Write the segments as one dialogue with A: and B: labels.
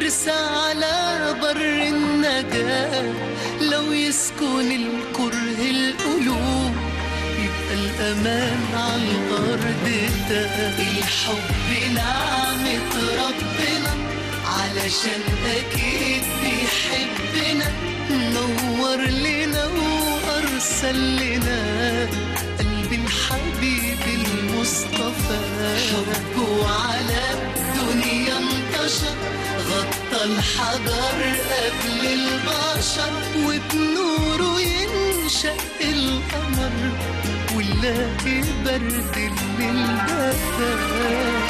A: يرسى على بر النجاة لو يسكن الكره القلوب يبقى الأمان على الأرض ده الحب نعمة ربنا علشان أكيد بيحبنا نور لنا وأرسل لنا قلب الحبيب المصطفى حبه على الدنيا انتشر غطى الحجر قبل البشر وبنوره ينشأ القمر ونلاقي برد الليل دفا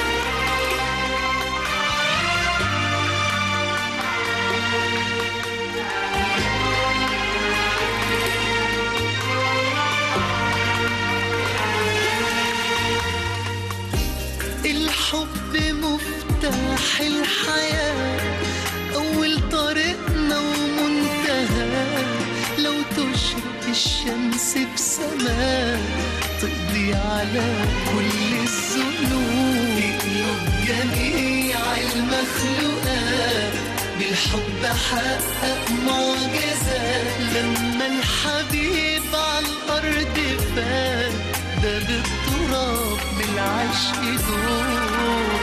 A: الحب مفتاح الحياة أول طريقنا ومنتهى لو تشرق الشمس بسماء تقضي على كل الذنوب تقلب جميع المخلوقات بالحب حقق معجزات لما الحبيب على الأرض فات ده بالتراب بالعشق دور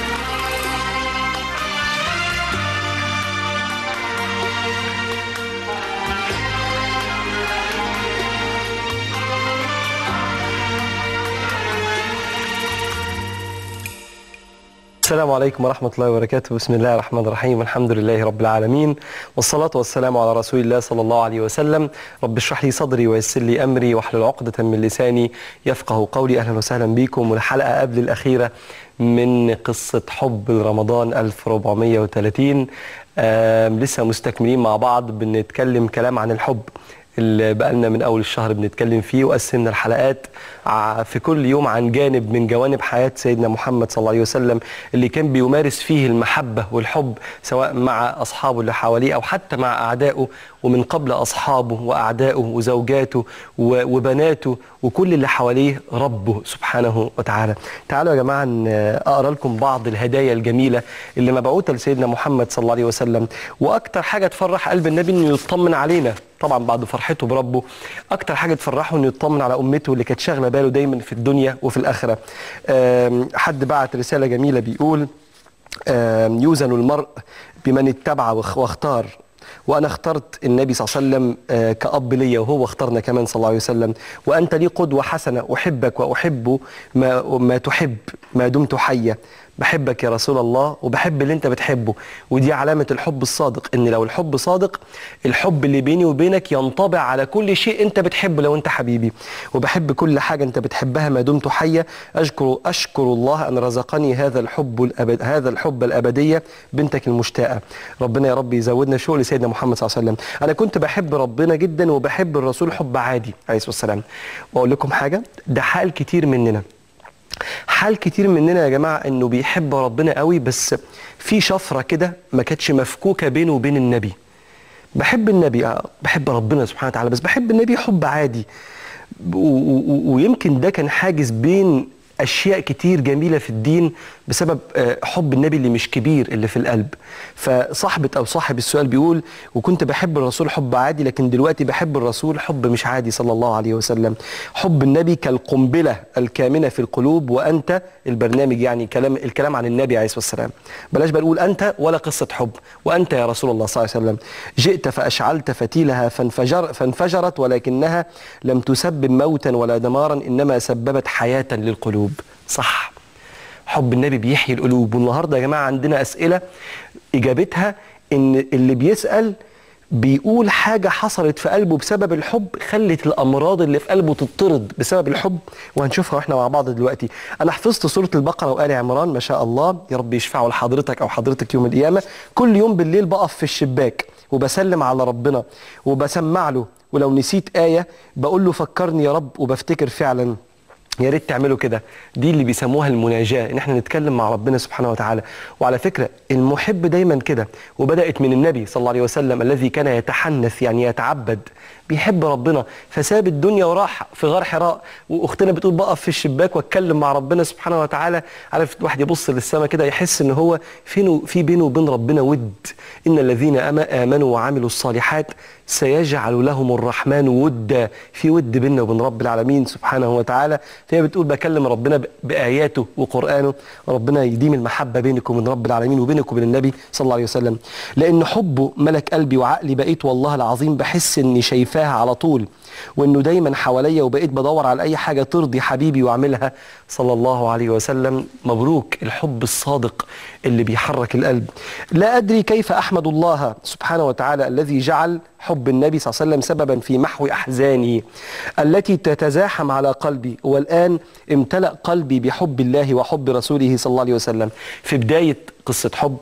B: السلام عليكم ورحمة الله وبركاته بسم الله الرحمن الرحيم الحمد لله رب العالمين والصلاة والسلام على رسول الله صلى الله عليه وسلم رب اشرح لي صدري ويسر لي أمري واحلل عقدة من لساني يفقه قولي أهلا وسهلا بكم والحلقة قبل الأخيرة من قصة حب رمضان 1430 آم، لسه مستكملين مع بعض بنتكلم كلام عن الحب اللي بقالنا من اول الشهر بنتكلم فيه وقسمنا الحلقات ع- في كل يوم عن جانب من جوانب حياه سيدنا محمد صلى الله عليه وسلم اللي كان بيمارس فيه المحبه والحب سواء مع اصحابه اللي حواليه او حتى مع اعدائه ومن قبل اصحابه واعدائه وزوجاته و- وبناته وكل اللي حواليه ربه سبحانه وتعالى. تعالوا يا جماعه ن- اقرا لكم بعض الهدايا الجميله اللي مبعوثه لسيدنا محمد صلى الله عليه وسلم واكتر حاجه تفرح قلب النبي انه يطمن علينا طبعا بعد فرحته بربه اكتر حاجه تفرحه انه يطمن على امته اللي كانت شاغله باله دايما في الدنيا وفي الاخره آم، حد بعت رساله جميله بيقول آم، يوزن المرء بمن اتبع واخ- واختار وانا اخترت النبي صلى الله عليه وسلم آه، كاب ليا وهو اختارنا كمان صلى الله عليه وسلم وانت لي قدوه حسنه احبك واحب ما, ما تحب ما دمت حيا بحبك يا رسول الله وبحب اللي انت بتحبه ودي علامه الحب الصادق ان لو الحب صادق الحب اللي بيني وبينك ينطبع على كل شيء انت بتحبه لو انت حبيبي وبحب كل حاجه انت بتحبها ما دمت حيا اشكر اشكر الله ان رزقني هذا الحب الأبد هذا الحب الابديه بنتك المشتاقه ربنا يا رب يزودنا شوق لسيدنا محمد صلى الله عليه وسلم انا كنت بحب ربنا جدا وبحب الرسول حب عادي عليه الصلاه والسلام واقول لكم حاجه ده حال كتير مننا حال كتير مننا يا جماعه انه بيحب ربنا قوي بس في شفره كده ما كانتش مفكوكه بينه وبين النبي بحب النبي آه، بحب ربنا سبحانه وتعالى بس بحب النبي حب عادي و- و- و- ويمكن ده كان حاجز بين اشياء كتير جميله في الدين بسبب آه، حب النبي اللي مش كبير اللي في القلب فصاحبه او صاحب السؤال بيقول وكنت بحب الرسول حب عادي لكن دلوقتي بحب الرسول حب مش عادي صلى الله عليه وسلم حب النبي كالقنبله الكامنه في القلوب وانت البرنامج يعني كلام الكلام عن النبي عليه الصلاه والسلام بلاش بقى نقول انت ولا قصه حب وانت يا رسول الله صلى الله عليه وسلم جئت فاشعلت فتيلها فانفجر فانفجرت ولكنها لم تسبب موتا ولا دمارا انما سببت حياه للقلوب صح حب النبي بيحيي القلوب والنهارده يا جماعه عندنا اسئله اجابتها ان اللي بيسال بيقول حاجه حصلت في قلبه بسبب الحب خلت الامراض اللي في قلبه تطرد بسبب الحب وهنشوفها واحنا مع بعض دلوقتي انا حفظت سوره البقره وال عمران ما شاء الله يا رب يشفعوا لحضرتك او حضرتك يوم القيامه كل يوم بالليل بقف في الشباك وبسلم على ربنا وبسمع له ولو نسيت ايه بقول له فكرني يا رب وبفتكر فعلا يا ريت تعملوا كده دي اللي بيسموها المناجاة ان احنا نتكلم مع ربنا سبحانه وتعالى وعلى فكرة المحب دايما كده وبدأت من النبي صلى الله عليه وسلم الذي كان يتحنث يعني يتعبد بيحب ربنا فساب الدنيا وراح في غار حراء واختنا بتقول بقف في الشباك واتكلم مع ربنا سبحانه وتعالى عارف الواحد يبص للسماء كده يحس ان هو فين في بينه وبين ربنا ود ان الذين أما- امنوا وعملوا الصالحات سيجعل لهم الرحمن ودا في ود بيننا وبين رب العالمين سبحانه وتعالى فهي بتقول بكلم ربنا ب- باياته وقرانه ربنا يديم المحبه بينك وبين رب العالمين وبينك وبين النبي صلى الله عليه وسلم لان حبه ملك قلبي وعقلي بقيت والله العظيم بحس اني شايفاها على طول وانه دايما حواليا وبقيت بدور على اي حاجه ترضي حبيبي واعملها صلى الله عليه وسلم مبروك الحب الصادق اللي بيحرك القلب لا ادري كيف احمد الله سبحانه وتعالى الذي جعل حب النبي صلى الله عليه وسلم سببا في محو احزاني التي تتزاحم على قلبي والان امتلأ قلبي بحب الله وحب رسوله صلى الله عليه وسلم في بدايه قصه حب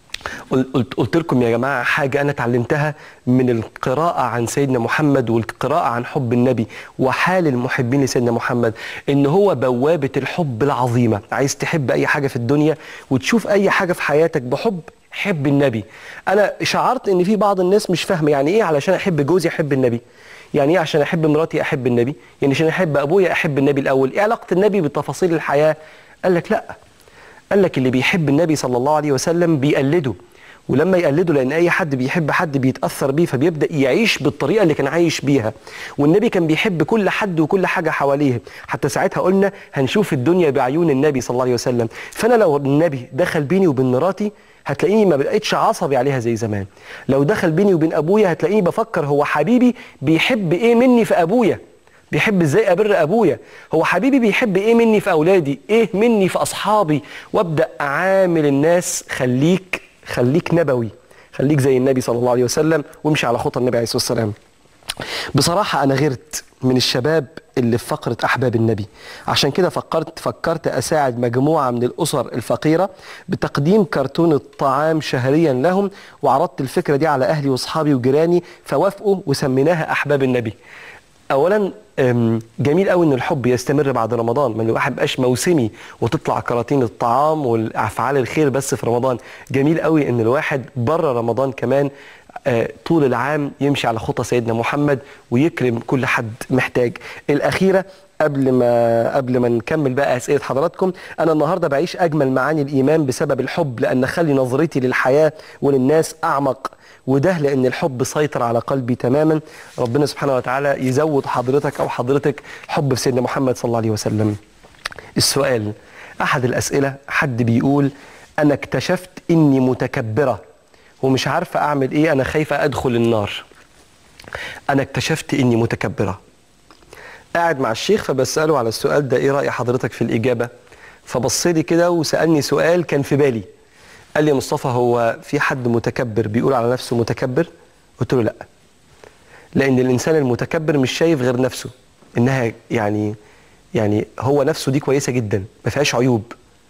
B: قل- قلت, قلت لكم يا جماعة حاجة أنا اتعلمتها من القراءة عن سيدنا محمد والقراءة عن حب النبي وحال المحبين لسيدنا محمد إن هو بوابة الحب العظيمة عايز تحب أي حاجة في الدنيا وتشوف أي حاجة في حياتك بحب حب النبي أنا شعرت إن في بعض الناس مش فاهمة يعني إيه علشان أحب جوزي أحب النبي يعني ايه عشان احب مراتي احب النبي يعني عشان احب ابويا احب النبي الاول ايه علاقه النبي بتفاصيل الحياه قال لك لا قال لك اللي بيحب النبي صلى الله عليه وسلم بيقلده ولما يقلده لان اي حد بيحب حد بيتاثر بيه فبيبدا يعيش بالطريقه اللي كان عايش بيها والنبي كان بيحب كل حد وكل حاجه حواليه حتى ساعتها قلنا هنشوف الدنيا بعيون النبي صلى الله عليه وسلم فانا لو النبي دخل بيني وبين مراتي هتلاقيني ما بقتش عصبي عليها زي زمان لو دخل بيني وبين ابويا هتلاقيني بفكر هو حبيبي بيحب ايه مني في ابويا بيحب ازاي ابر ابويا هو حبيبي بيحب ايه مني في اولادي ايه مني في اصحابي وابدا اعامل الناس خليك خليك نبوي خليك زي النبي صلى الله عليه وسلم وامشي على خطى النبي عليه الصلاه والسلام بصراحة أنا غيرت من الشباب اللي في فقرة أحباب النبي عشان كده فكرت فكرت أساعد مجموعة من الأسر الفقيرة بتقديم كرتون الطعام شهريا لهم وعرضت الفكرة دي على أهلي وأصحابي وجيراني فوافقوا وسميناها أحباب النبي اولا أم، جميل قوي ان الحب يستمر بعد رمضان ما الواحد بقاش موسمي وتطلع كراتين الطعام والافعال الخير بس في رمضان جميل قوي ان الواحد بره رمضان كمان آه، طول العام يمشي على خطى سيدنا محمد ويكرم كل حد محتاج الاخيره قبل ما قبل ما نكمل بقى اسئله حضراتكم انا النهارده بعيش اجمل معاني الايمان بسبب الحب لان اخلي نظرتي للحياه وللناس اعمق وده لان الحب سيطر على قلبي تماما ربنا سبحانه وتعالى يزود حضرتك او حضرتك حب في سيدنا محمد صلى الله عليه وسلم السؤال احد الاسئله حد بيقول انا اكتشفت اني متكبره ومش عارفه اعمل ايه انا خايفه ادخل النار انا اكتشفت اني متكبره قاعد مع الشيخ فبساله على السؤال ده ايه راي حضرتك في الاجابه فبص لي كده وسالني سؤال كان في بالي قال لي يا مصطفى هو في حد متكبر بيقول على نفسه متكبر قلت له لا لان الانسان المتكبر مش شايف غير نفسه انها يعني يعني هو نفسه دي كويسه جدا ما فيهاش عيوب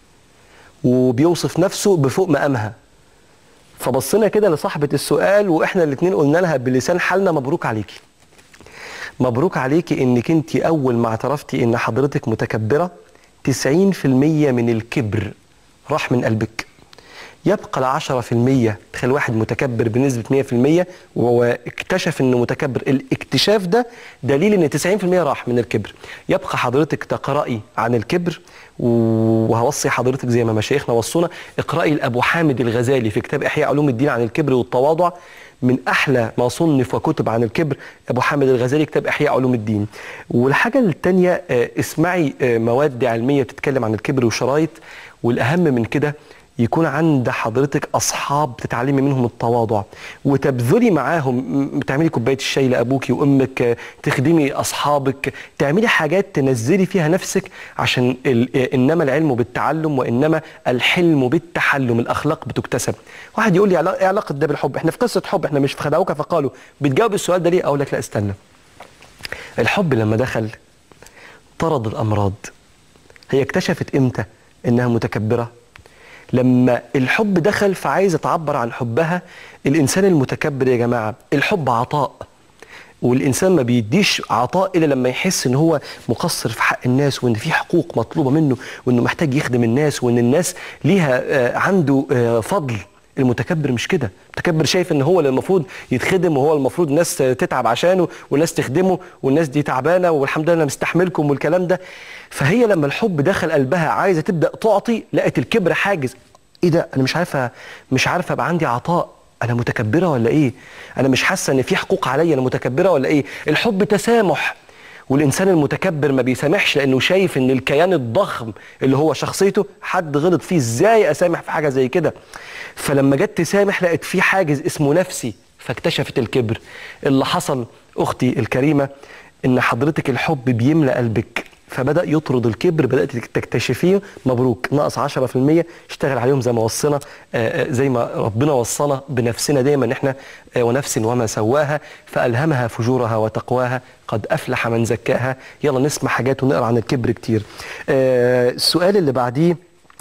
B: وبيوصف نفسه بفوق مقامها فبصينا كده لصاحبه السؤال واحنا الاثنين قلنا لها بلسان حالنا مبروك عليكي مبروك عليكي انك انت اول ما اعترفتي ان حضرتك متكبره 90% من الكبر راح من قلبك يبقى العشرة في المية تخيل واحد متكبر بنسبة مية في المية واكتشف انه متكبر الاكتشاف ده دليل ان تسعين في المية راح من الكبر يبقى حضرتك تقرأي عن الكبر وهوصي حضرتك زي ما مشايخنا وصونا اقرأي لأبو حامد الغزالي في كتاب إحياء علوم الدين عن الكبر والتواضع من احلى ما صنف وكتب عن الكبر ابو حامد الغزالي كتاب احياء علوم الدين والحاجه الثانيه اسمعي آه، مواد علميه بتتكلم عن الكبر وشرايط والاهم من كده يكون عند حضرتك اصحاب تتعلمي منهم التواضع وتبذلي معاهم م- تعملي كوبايه الشاي لابوكي وامك آه، تخدمي اصحابك تعملي حاجات تنزلي فيها نفسك عشان ال- آه، انما العلم بالتعلم وانما الحلم بالتحلم الاخلاق بتكتسب واحد يقول لي علا- ايه علاقه ده بالحب احنا في قصه حب احنا مش في خدعوك فقالوا بتجاوب السؤال ده ليه اقول لك لا استنى الحب لما دخل طرد الامراض هي اكتشفت امتى انها متكبره لما الحب دخل فعايزه تعبر عن حبها الانسان المتكبر يا جماعه الحب عطاء والانسان ما بيديش عطاء الا لما يحس ان هو مقصر في حق الناس وان في حقوق مطلوبه منه وانه محتاج يخدم الناس وان الناس ليها آه، عنده آه، فضل المتكبر مش كده المتكبر شايف ان هو اللي المفروض يتخدم وهو المفروض الناس تتعب عشانه والناس تخدمه والناس دي تعبانه والحمد لله انا مستحملكم والكلام ده فهي لما الحب دخل قلبها عايزه تبدا تعطي لقت الكبر حاجز ايه ده انا مش عارفه مش عارفه ابقى عندي عطاء انا متكبره ولا ايه انا مش حاسه ان في حقوق عليا انا متكبره ولا ايه الحب تسامح والانسان المتكبر ما بيسامحش لانه شايف ان الكيان الضخم اللي هو شخصيته حد غلط فيه ازاي اسامح في حاجه زي كده فلما جت تسامح لقت في حاجز اسمه نفسي فاكتشفت الكبر اللي حصل اختي الكريمه ان حضرتك الحب بيملى قلبك فبدا يطرد الكبر بدات تكتشفيه مبروك ناقص 10% اشتغل عليهم زي ما وصينا آه، آه، زي ما ربنا وصانا بنفسنا دايما ان احنا آه، ونفس وما سواها فالهمها فجورها وتقواها قد افلح من زكاها يلا نسمع حاجات ونقرا عن الكبر كتير آه، السؤال اللي بعديه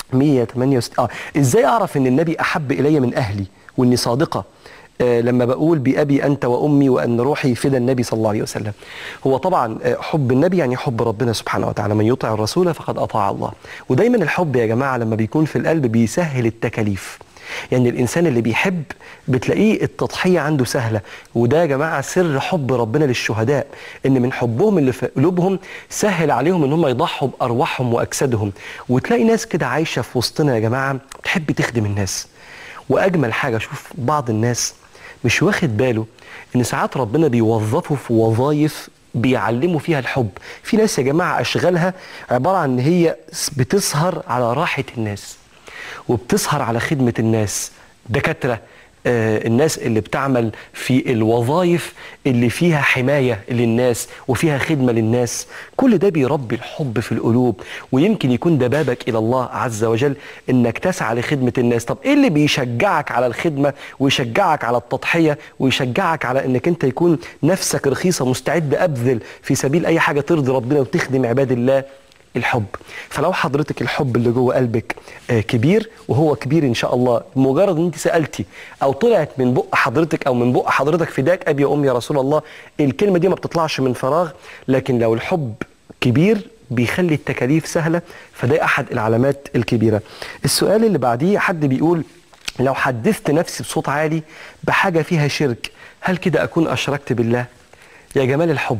B: 168 اه ازاي اعرف ان النبي احب الي من اهلي واني صادقه آه، لما بقول بأبي أنت وأمي وأن روحي فدى النبي صلى الله عليه وسلم هو طبعا آه، حب النبي يعني حب ربنا سبحانه وتعالى من يطع الرسول فقد أطاع الله ودايما الحب يا جماعة لما بيكون في القلب بيسهل التكاليف يعني الإنسان اللي بيحب بتلاقيه التضحية عنده سهلة وده يا جماعة سر حب ربنا للشهداء إن من حبهم اللي في قلوبهم سهل عليهم إن هم يضحوا بأرواحهم وأجسادهم وتلاقي ناس كده عايشة في وسطنا يا جماعة تحب تخدم الناس واجمل حاجه شوف بعض الناس مش واخد باله ان ساعات ربنا بيوظفه في وظائف بيعلموا فيها الحب في ناس يا جماعه اشغالها عباره عن ان هي بتسهر على راحه الناس وبتسهر على خدمه الناس دكاتره آه، الناس اللي بتعمل في الوظائف اللي فيها حماية للناس وفيها خدمة للناس كل ده بيربي الحب في القلوب ويمكن يكون ده بابك إلى الله عز وجل إنك تسعى لخدمة الناس طب إيه اللي بيشجعك على الخدمة ويشجعك على التضحية ويشجعك على إنك أنت يكون نفسك رخيصة مستعد أبذل في سبيل أي حاجة ترضي ربنا وتخدم عباد الله الحب فلو حضرتك الحب اللي جوه قلبك آه، كبير وهو كبير ان شاء الله مجرد ان انت سالتي او طلعت من بق حضرتك او من بق حضرتك فداك ابي وامي يا رسول الله الكلمه دي ما بتطلعش من فراغ لكن لو الحب كبير بيخلي التكاليف سهله فده احد العلامات الكبيره السؤال اللي بعديه حد بيقول لو حدثت نفسي بصوت عالي بحاجه فيها شرك هل كده اكون اشركت بالله يا جمال الحب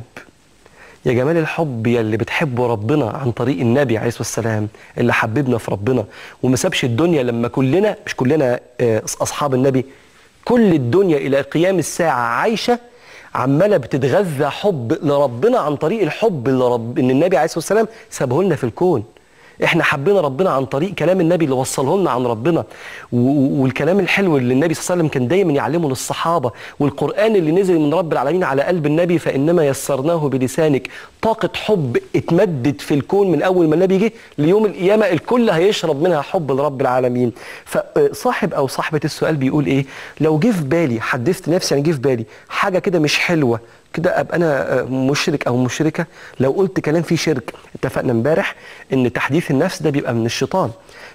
B: يا جمال الحب يا اللي بتحبه ربنا عن طريق النبي عليه الصلاه والسلام اللي حببنا في ربنا وما سابش الدنيا لما كلنا مش كلنا آه، اصحاب النبي كل الدنيا الى قيام الساعه عايشه عماله بتتغذى حب لربنا عن طريق الحب اللي رب ان النبي عليه الصلاه والسلام سابه لنا في الكون احنا حبينا ربنا عن طريق كلام النبي اللي وصله لنا عن ربنا و- و- والكلام الحلو اللي النبي صلى الله عليه وسلم كان دايما يعلمه للصحابه والقران اللي نزل من رب العالمين على قلب النبي فانما يسرناه بلسانك طاقه حب اتمدد في الكون من اول ما النبي جه ليوم القيامه الكل هيشرب منها حب لرب العالمين فصاحب او صاحبه السؤال بيقول ايه لو جه في بالي حدثت نفسي يعني جه في بالي حاجه كده مش حلوه كده ابقى انا آه، مشرك او مشركه لو قلت كلام فيه شرك اتفقنا امبارح ان تحديث النفس ده بيبقى من الشيطان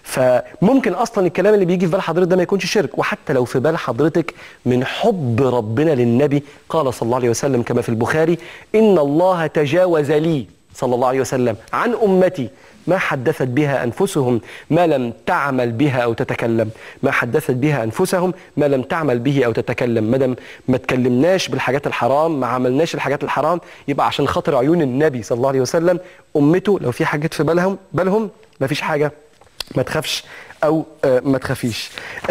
B: فممكن اصلا الكلام اللي بيجي في بال حضرتك ده ما يكونش شرك وحتى لو في بال حضرتك من حب ربنا للنبي قال صلى الله عليه وسلم كما في البخاري ان الله تجاوز لي صلى الله عليه وسلم عن امتي ما حدثت بها انفسهم ما لم تعمل بها او تتكلم ما حدثت بها انفسهم ما لم تعمل به او تتكلم ما دام ما تكلمناش بالحاجات الحرام ما عملناش الحاجات الحرام يبقى عشان خاطر عيون النبي صلى الله عليه وسلم امته لو في حاجات في بالهم بالهم ما فيش حاجه ما تخافش او آه، ما تخافيش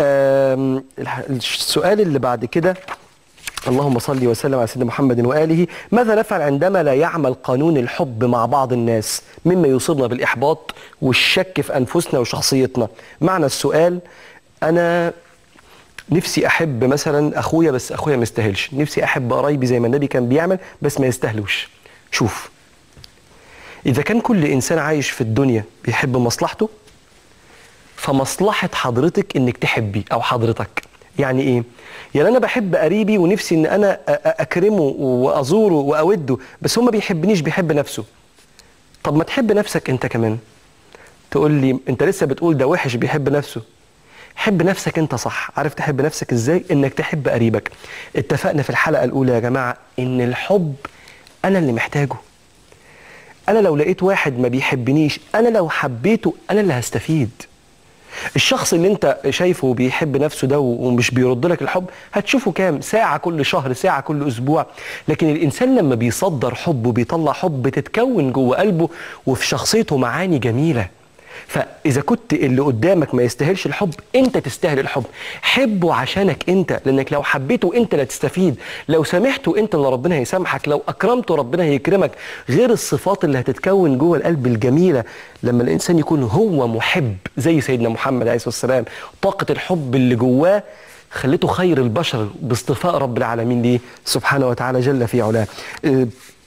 B: آم، الح- السؤال اللي بعد كده اللهم صل وسلم على سيدنا محمد واله ماذا نفعل عندما لا يعمل قانون الحب مع بعض الناس مما يصيبنا بالاحباط والشك في انفسنا وشخصيتنا معنى السؤال انا نفسي احب مثلا اخويا بس اخويا ما يستاهلش نفسي احب قرايبي زي ما النبي كان بيعمل بس ما يستاهلوش شوف اذا كان كل انسان عايش في الدنيا بيحب مصلحته فمصلحة حضرتك انك تحبي او حضرتك يعني ايه يعني انا بحب قريبي ونفسي ان انا أ- أ- اكرمه وازوره واوده بس هو ما بيحبنيش بيحب نفسه طب ما تحب نفسك انت كمان تقول لي انت لسه بتقول ده وحش بيحب نفسه حب نفسك انت صح عارف تحب نفسك ازاي انك تحب قريبك اتفقنا في الحلقه الاولى يا جماعه ان الحب انا اللي محتاجه انا لو لقيت واحد ما بيحبنيش انا لو حبيته انا اللي هستفيد الشخص اللي انت شايفه بيحب نفسه ده ومش بيرد لك الحب هتشوفه كام ساعة كل شهر ساعة كل أسبوع لكن الإنسان لما بيصدر حب وبيطلع حب بتتكون جوه قلبه وفي شخصيته معاني جميلة فإذا كنت اللي قدامك ما يستاهلش الحب أنت تستاهل الحب حبه عشانك أنت لأنك لو حبيته أنت اللي تستفيد لو سامحته أنت اللي ربنا هيسامحك لو أكرمته ربنا هيكرمك غير الصفات اللي هتتكون جوه القلب الجميلة لما الإنسان يكون هو محب زي سيدنا محمد عليه الصلاة والسلام طاقة الحب اللي جواه خليته خير البشر باصطفاء رب العالمين ليه سبحانه وتعالى جل في علاه أه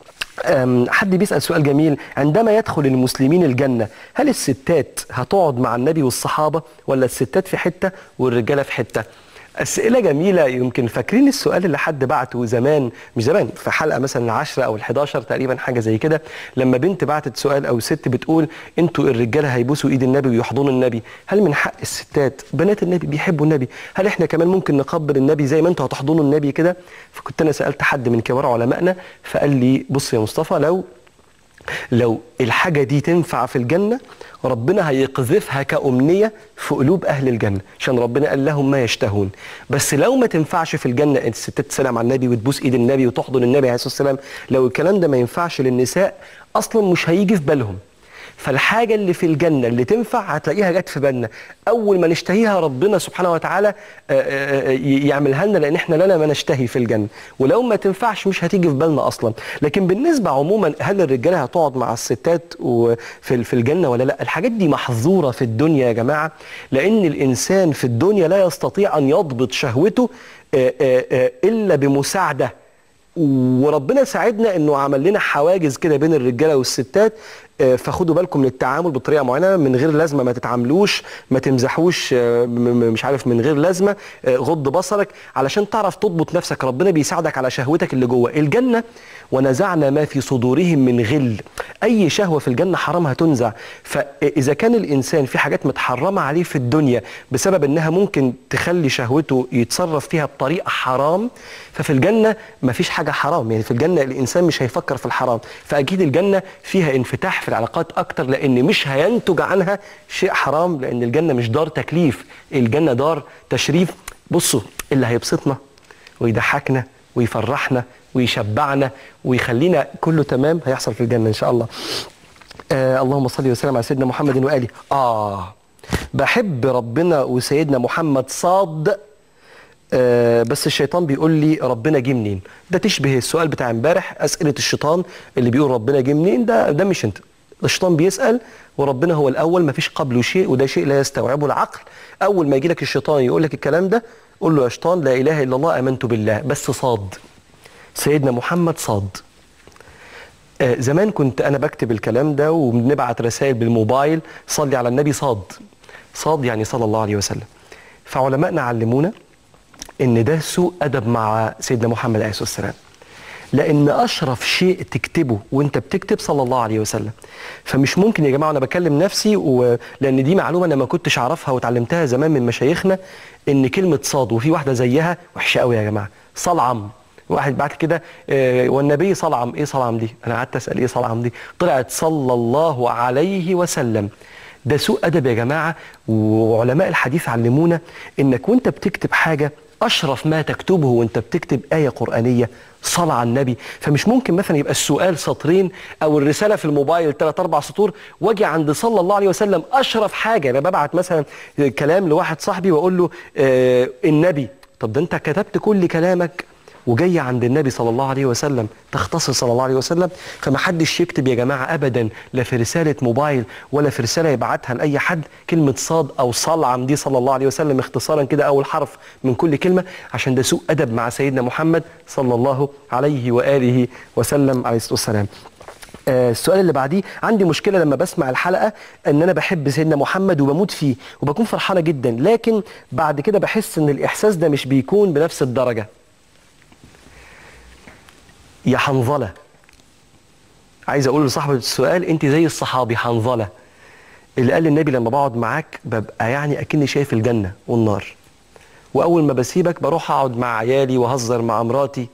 B: أم، حد بيسأل سؤال جميل عندما يدخل المسلمين الجنة هل الستات هتقعد مع النبي والصحابة ولا الستات في حتة والرجالة في حتة أسئلة جميلة يمكن فاكرين السؤال اللي حد بعته زمان مش زمان في حلقة مثلا العشرة أو الحداشر تقريبا حاجة زي كده لما بنت بعتت سؤال أو ست بتقول أنتوا الرجالة هيبوسوا إيد النبي ويحضنوا النبي هل من حق الستات بنات النبي بيحبوا النبي هل إحنا كمان ممكن نقبل النبي زي ما أنتوا هتحضنوا النبي كده فكنت أنا سألت حد من كبار علمائنا فقال لي بص يا مصطفى لو لو الحاجة دي تنفع في الجنة ربنا هيقذفها كأمنية في قلوب أهل الجنة عشان ربنا قال لهم ما يشتهون بس لو ما تنفعش في الجنة الستات تسلم على النبي وتبوس إيد النبي وتحضن النبي عليه الصلاة والسلام لو الكلام ده ما ينفعش للنساء أصلا مش هيجي في بالهم فالحاجة اللي في الجنة اللي تنفع هتلاقيها جت في بالنا أول ما نشتهيها ربنا سبحانه وتعالى آه، آه، آه، يعملها لنا لأن احنا لنا ما نشتهي في الجنة ولو ما تنفعش مش هتيجي في بالنا أصلا لكن بالنسبة عموما هل الرجالة هتقعد مع الستات وفي في الجنة ولا لا الحاجات دي محظورة في الدنيا يا جماعة لأن الإنسان في الدنيا لا يستطيع أن يضبط شهوته آه، آه، آه، إلا بمساعدة وربنا ساعدنا انه عمل لنا حواجز كده بين الرجاله والستات آه، فخدوا بالكم من التعامل بطريقه معينه من غير لازمه ما تتعاملوش ما تمزحوش آه، م- م- مش عارف من غير لازمه آه، غض بصرك علشان تعرف تضبط نفسك ربنا بيساعدك على شهوتك اللي جوه الجنه ونزعنا ما في صدورهم من غل اي شهوه في الجنه حرام هتنزع فاذا كان الانسان في حاجات متحرمه عليه في الدنيا بسبب انها ممكن تخلي شهوته يتصرف فيها بطريقه حرام ففي الجنه مفيش حاجه حرام يعني في الجنه الانسان مش هيفكر في الحرام فاكيد الجنه فيها انفتاح في العلاقات اكتر لان مش هينتج عنها شيء حرام لان الجنه مش دار تكليف الجنه دار تشريف بصوا اللي هيبسطنا ويضحكنا ويفرحنا ويشبعنا ويخلينا كله تمام هيحصل في الجنه ان شاء الله آه اللهم صل وسلم على سيدنا محمد واله اه بحب ربنا وسيدنا محمد صاد آه بس الشيطان بيقول لي ربنا جه منين ده تشبه السؤال بتاع امبارح اسئله الشيطان اللي بيقول ربنا جه منين ده ده مش انت الشيطان بيسال وربنا هو الاول ما فيش قبله شيء وده شيء لا يستوعبه العقل اول ما يجي لك الشيطان يقول لك الكلام ده قول له يا شيطان لا اله الا الله امنت بالله بس صاد سيدنا محمد صاد آه، زمان كنت انا بكتب الكلام ده وبنبعت رسائل بالموبايل صلي على النبي صاد صاد يعني صلى الله عليه وسلم فعلمائنا علمونا ان ده سوء ادب مع سيدنا محمد عليه الصلاه والسلام لان اشرف شيء تكتبه وانت بتكتب صلى الله عليه وسلم فمش ممكن يا جماعه انا بكلم نفسي و... لان دي معلومه انا ما كنتش اعرفها وتعلمتها زمان من مشايخنا ان كلمه صاد وفي واحده زيها وحشه قوي يا جماعه صلعم واحد بعد كده آه، والنبي صلعم ايه صلعم دي انا قعدت اسال ايه صلعم دي طلعت صلى الله عليه وسلم ده سوء ادب يا جماعه وعلماء الحديث علمونا انك وانت بتكتب حاجه اشرف ما تكتبه وانت بتكتب ايه قرانيه صلى على النبي فمش ممكن مثلا يبقى السؤال سطرين او الرساله في الموبايل ثلاث اربع سطور واجي عند صلى الله عليه وسلم اشرف حاجه انا ببعت مثلا كلام لواحد صاحبي واقول له آه النبي طب ده انت كتبت كل كلامك وجاي عند النبي صلى الله عليه وسلم تختصر صلى الله عليه وسلم فما حدش يكتب يا جماعه ابدا لا في رساله موبايل ولا في رساله يبعتها لاي حد كلمه صاد او صلعم دي صلى الله عليه وسلم اختصارا كده اول حرف من كل كلمه عشان ده سوء ادب مع سيدنا محمد صلى الله عليه واله وسلم عليه الصلاه والسلام. آه، السؤال اللي بعديه عندي مشكله لما بسمع الحلقه ان انا بحب سيدنا محمد وبموت فيه وبكون فرحانه جدا لكن بعد كده بحس ان الاحساس ده مش بيكون بنفس الدرجه يا حنظله عايز اقول لصاحبه السؤال انت زي الصحابي حنظله اللي قال للنبي لما بقعد معاك ببقى يعني اكني شايف الجنه والنار واول ما بسيبك بروح اقعد مع عيالي واهزر مع مراتي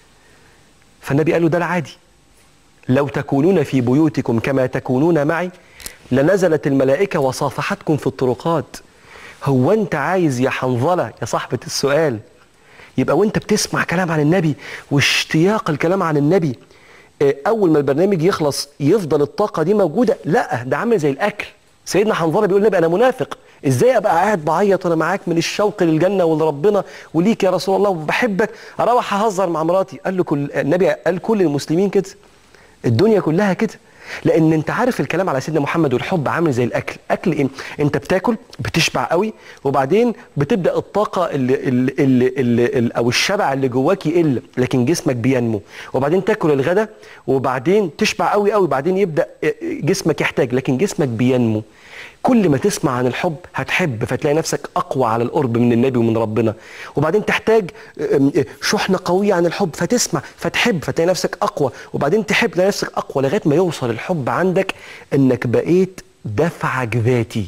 B: فالنبي قال له ده العادي لو تكونون في بيوتكم كما تكونون معي لنزلت الملائكه وصافحتكم في الطرقات هو انت عايز يا حنظله يا صاحبه السؤال يبقى وانت بتسمع كلام عن النبي واشتياق الكلام عن النبي اه، اول ما البرنامج يخلص يفضل الطاقه دي موجوده لا ده عامل زي الاكل سيدنا حنظله بيقول للنبي انا منافق ازاي ابقى قاعد بعيط وانا معاك من الشوق للجنه ولربنا وليك يا رسول الله وبحبك اروح اهزر مع مراتي قال له كل النبي قال كل المسلمين كده الدنيا كلها كده لان انت عارف الكلام على سيدنا محمد والحب عامل زي الاكل اكل ايه انت بتاكل بتشبع قوي وبعدين بتبدا الطاقه اللي, اللي, اللي, اللي, اللي او الشبع اللي جواك يقل لكن جسمك بينمو وبعدين تاكل الغداء وبعدين تشبع قوي قوي وبعدين يبدا جسمك يحتاج لكن جسمك بينمو كل ما تسمع عن الحب هتحب فتلاقي نفسك اقوى على القرب من النبي ومن ربنا وبعدين تحتاج أم، شحنه قويه عن الحب فتسمع فتحب فتلاقي نفسك اقوى وبعدين تحب تلاقي نفسك اقوى لغايه ما يوصل الحب عندك انك بقيت دفعك ذاتي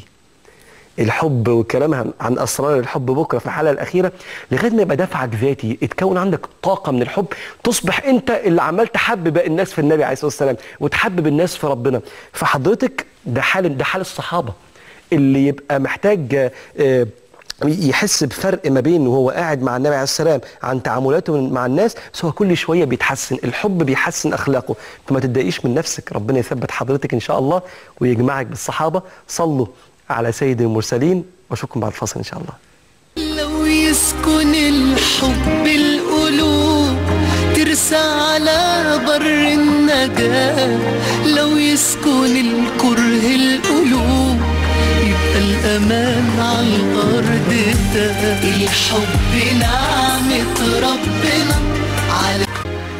B: الحب والكلام عن, عن اسرار الحب بكره في الحلقه الاخيره لغايه ما يبقى دفعك ذاتي اتكون عندك طاقه من الحب تصبح انت اللي عمال تحبب باقي الناس في النبي عليه الصلاه والسلام وتحبب الناس في ربنا فحضرتك ده حال ده حال الصحابه اللي يبقى محتاج آه، آه، يحس بفرق ما بين وهو قاعد مع النبي عليه السلام عن تعاملاته مع الناس بس هو كل شويه بيتحسن الحب بيحسن اخلاقه فما تتضايقيش من نفسك ربنا يثبت حضرتك ان شاء الله ويجمعك بالصحابه صلوا على سيد المرسلين واشوفكم بعد الفاصل ان شاء الله
A: لو يسكن الحب القلوب ترسى على بر النجاة لو يسكن الكره القلوب يبقى الأمان على الأرض ده الحب نعمة ربنا على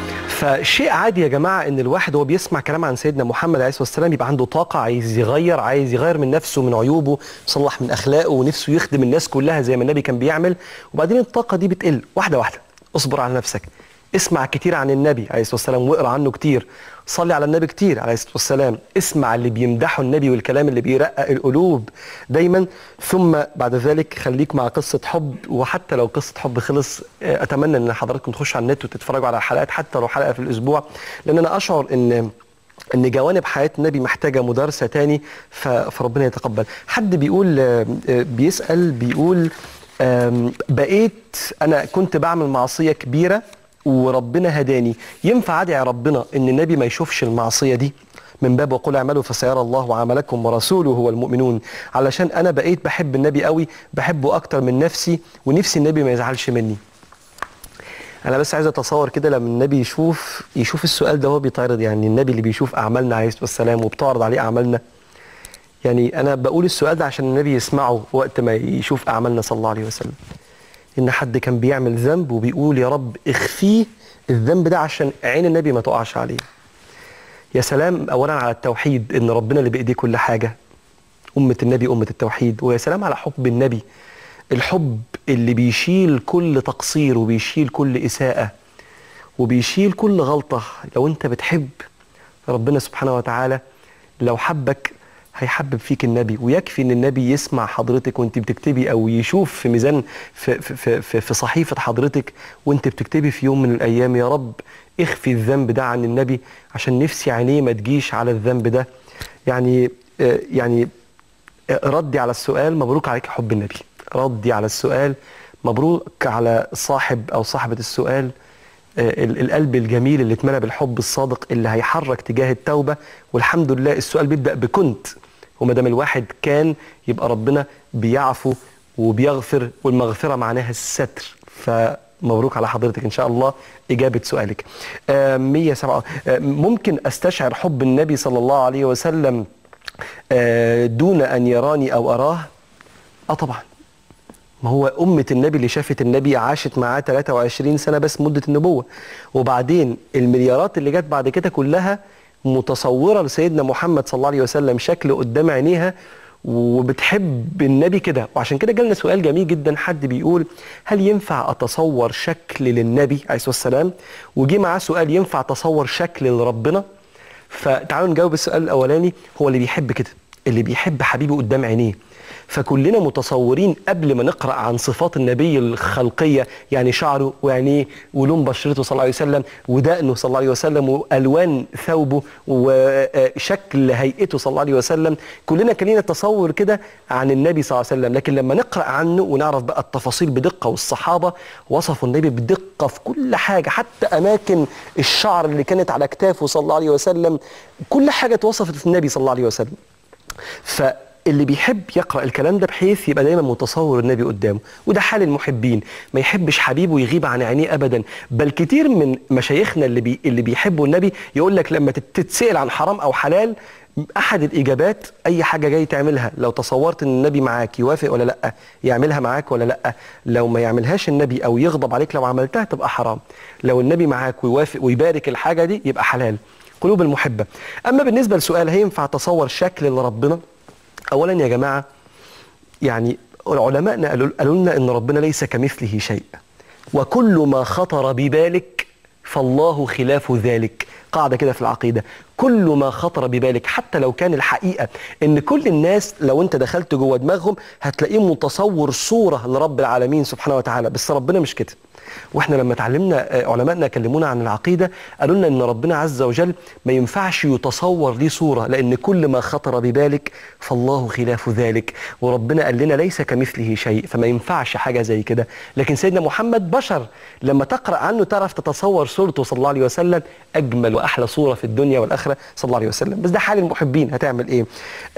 B: فشيء عادي يا جماعه ان الواحد وهو بيسمع كلام عن سيدنا محمد عليه الصلاه والسلام يبقى عنده طاقه عايز يغير عايز يغير من نفسه من عيوبه يصلح من اخلاقه ونفسه يخدم الناس كلها زي ما النبي كان بيعمل وبعدين الطاقه دي بتقل واحده واحده اصبر على نفسك اسمع كتير عن النبي عليه الصلاه والسلام واقرا عنه كتير صلي على النبي كتير عليه الصلاه والسلام اسمع اللي بيمدحوا النبي والكلام اللي بيرقق القلوب دايما ثم بعد ذلك خليك مع قصه حب وحتى لو قصه حب خلص آه، اتمنى ان حضراتكم تخشوا على النت وتتفرجوا على حلقات حتى لو حلقه في الاسبوع لان انا اشعر ان ان جوانب حياه النبي محتاجه مدارسه تاني ف- فربنا يتقبل حد بيقول آه، آه، بيسال بيقول آم، بقيت انا كنت بعمل معصيه كبيره وربنا هداني ينفع ادعي ربنا ان النبي ما يشوفش المعصيه دي من باب وقل اعملوا فسيرى الله عملكم ورسوله هو المؤمنون علشان انا بقيت بحب النبي قوي بحبه اكتر من نفسي ونفسي النبي ما يزعلش مني انا بس عايز اتصور كده لما النبي يشوف يشوف السؤال ده وهو بيتعرض يعني النبي اللي بيشوف اعمالنا عليه الصلاه والسلام وبتعرض عليه اعمالنا يعني انا بقول السؤال ده عشان النبي يسمعه وقت ما يشوف اعمالنا صلى الله عليه وسلم ان حد كان بيعمل ذنب وبيقول يا رب اخفيه الذنب ده عشان عين النبي ما تقعش عليه يا سلام اولا على التوحيد ان ربنا اللي بايديه كل حاجه امه النبي امه التوحيد ويا سلام على حب النبي الحب اللي بيشيل كل تقصير وبيشيل كل اساءه وبيشيل كل غلطه لو انت بتحب ربنا سبحانه وتعالى لو حبك هيحبب فيك النبي ويكفي ان النبي يسمع حضرتك وانت بتكتبي او يشوف في ميزان في, في, في, في صحيفه حضرتك وانت بتكتبي في يوم من الايام يا رب اخفي الذنب ده عن النبي عشان نفسي عينيه ما تجيش على الذنب ده يعني آه، يعني آه، ردي على السؤال مبروك عليك حب النبي ردي على السؤال مبروك على صاحب او صاحبه السؤال آه، ال- القلب الجميل اللي اتملى بالحب الصادق اللي هيحرك تجاه التوبه والحمد لله السؤال بيبدا بكنت وما دام الواحد كان يبقى ربنا بيعفو وبيغفر والمغفره معناها الستر فمبروك على حضرتك ان شاء الله اجابه سؤالك. آه 107 آه ممكن استشعر حب النبي صلى الله عليه وسلم آه دون ان يراني او اراه؟ اه طبعا ما هو أمة النبي اللي شافت النبي عاشت معاه 23 سنة بس مدة النبوة وبعدين المليارات اللي جت بعد كده كلها متصورة لسيدنا محمد صلى الله عليه وسلم شكل قدام عينيها وبتحب النبي كده وعشان كده جالنا سؤال جميل جدا حد بيقول هل ينفع أتصور شكل للنبي عليه الصلاة والسلام وجي معاه سؤال ينفع أتصور شكل لربنا فتعالوا نجاوب السؤال الأولاني هو اللي بيحب كده اللي بيحب حبيبه قدام عينيه فكلنا متصورين قبل ما نقرا عن صفات النبي الخلقيه يعني شعره وعينيه ولون بشرته صلى الله عليه وسلم ودقنه صلى الله عليه وسلم والوان ثوبه وشكل هيئته صلى الله عليه وسلم كلنا كان لنا تصور كده عن النبي صلى الله عليه وسلم لكن لما نقرا عنه ونعرف بقى التفاصيل بدقه والصحابه وصفوا النبي بدقه في كل حاجه حتى اماكن الشعر اللي كانت على كتافه صلى الله عليه وسلم كل حاجه اتوصفت في النبي صلى الله عليه وسلم ف اللي بيحب يقرا الكلام ده بحيث يبقى دايما متصور النبي قدامه وده حال المحبين ما يحبش حبيبه يغيب عن عينيه ابدا بل كتير من مشايخنا اللي بي اللي بيحبوا النبي يقول لك لما تتسال عن حرام او حلال احد الاجابات اي حاجه جاي تعملها لو تصورت ان النبي معاك يوافق ولا لا يعملها معاك ولا لا لو ما يعملهاش النبي او يغضب عليك لو عملتها تبقى حرام لو النبي معاك ويوافق ويبارك الحاجه دي يبقى حلال قلوب المحبه اما بالنسبه لسؤال هينفع تصور شكل لربنا اولا يا جماعه يعني علماءنا قالوا قالوا لنا ان ربنا ليس كمثله شيء وكل ما خطر ببالك فالله خلاف ذلك قاعده كده في العقيده كل ما خطر ببالك حتى لو كان الحقيقه ان كل الناس لو انت دخلت جوه دماغهم هتلاقيه متصور صوره لرب العالمين سبحانه وتعالى بس ربنا مش كده واحنا لما اتعلمنا علمائنا كلمونا عن العقيده قالوا لنا ان ربنا عز وجل ما ينفعش يتصور ليه صوره لان كل ما خطر ببالك فالله خلاف ذلك وربنا قال لنا ليس كمثله شيء فما ينفعش حاجه زي كده لكن سيدنا محمد بشر لما تقرا عنه تعرف تتصور صورته صلى الله عليه وسلم اجمل واحلى صوره في الدنيا والاخره صلى الله عليه وسلم بس ده حال المحبين هتعمل ايه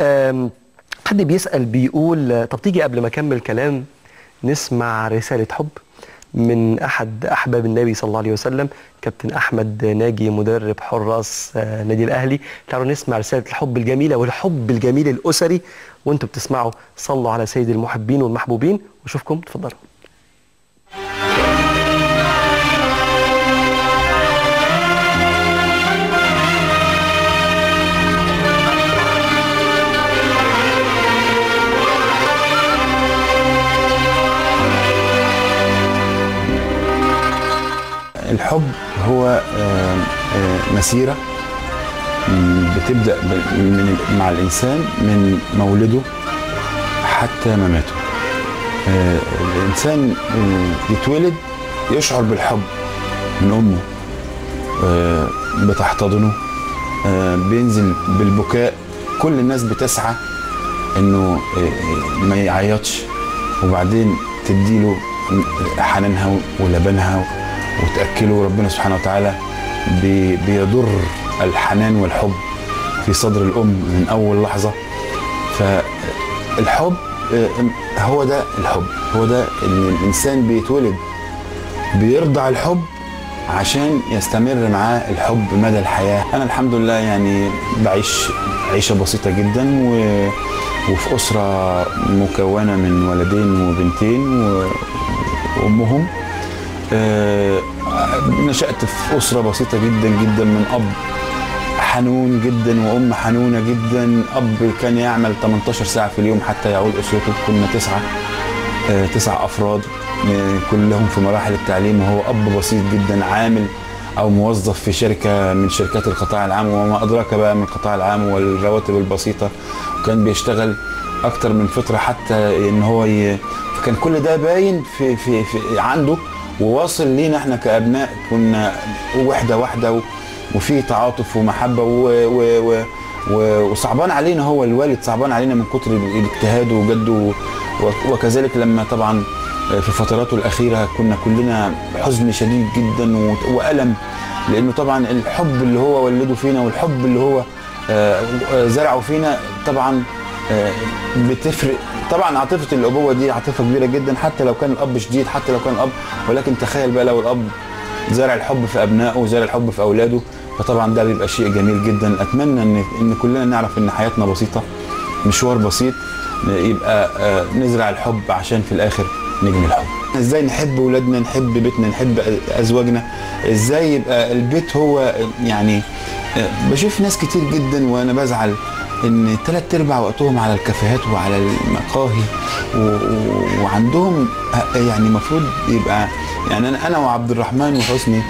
B: حد بيسال بيقول طب تيجي قبل ما اكمل كلام نسمع رساله حب من احد احباب النبي صلى الله عليه وسلم كابتن احمد ناجي مدرب حراس نادي الاهلي تعالوا نسمع رساله الحب الجميله والحب الجميل الاسري وانتم بتسمعوا صلوا على سيد المحبين والمحبوبين واشوفكم اتفضلوا
C: الحب هو مسيرة بتبدأ من مع الإنسان من مولده حتى مماته الإنسان يتولد يشعر بالحب من أمه بتحتضنه بينزل بالبكاء كل الناس بتسعى انه ما يعيطش وبعدين تديله حنانها ولبنها وتأكله ربنا سبحانه وتعالى بيضر الحنان والحب في صدر الأم من أول لحظة فالحب هو ده الحب هو ده ان الإنسان بيتولد بيرضع الحب عشان يستمر معاه الحب مدى الحياة أنا الحمد لله يعني بعيش عيشة بسيطة جدا و... وفي أسرة مكونة من ولدين وبنتين و... وأمهم آه نشأت في أسرة بسيطة جدا جدا من أب حنون جدا وأم حنونة جدا أب كان يعمل 18 ساعة في اليوم حتى يعول أسرته كنا تسعة آه تسع أفراد آه كلهم في مراحل التعليم وهو أب بسيط جدا عامل أو موظف في شركة من شركات القطاع العام وما أدراك بقى من القطاع العام والرواتب البسيطة وكان بيشتغل أكتر من فترة حتى إن هو ي... فكان كل ده باين في, في, في عنده وواصل لينا احنا كابناء كنا وحده واحده وفي تعاطف ومحبه و و و وصعبان علينا هو الوالد صعبان علينا من كتر الاجتهاد وجده وكذلك لما طبعا في فتراته الاخيره كنا كلنا حزن شديد جدا والم لانه طبعا الحب اللي هو ولده فينا والحب اللي هو زرعه فينا طبعا بتفرق طبعا عاطفه الابوه دي عاطفه كبيره جدا حتى لو كان الاب شديد حتى لو كان الاب ولكن تخيل بقى لو الاب زرع الحب في ابنائه وزرع الحب في اولاده فطبعا ده بيبقى شيء جميل جدا اتمنى ان ان كلنا نعرف ان حياتنا بسيطه مشوار بسيط يبقى نزرع الحب عشان في الاخر نجني الحب ازاي نحب ولادنا نحب بيتنا نحب ازواجنا ازاي يبقى البيت هو يعني بشوف ناس كتير جدا وانا بزعل ان ثلاث ارباع وقتهم على الكافيهات وعلى المقاهي و... و... وعندهم يعني المفروض يبقى يعني انا انا وعبد الرحمن وحسني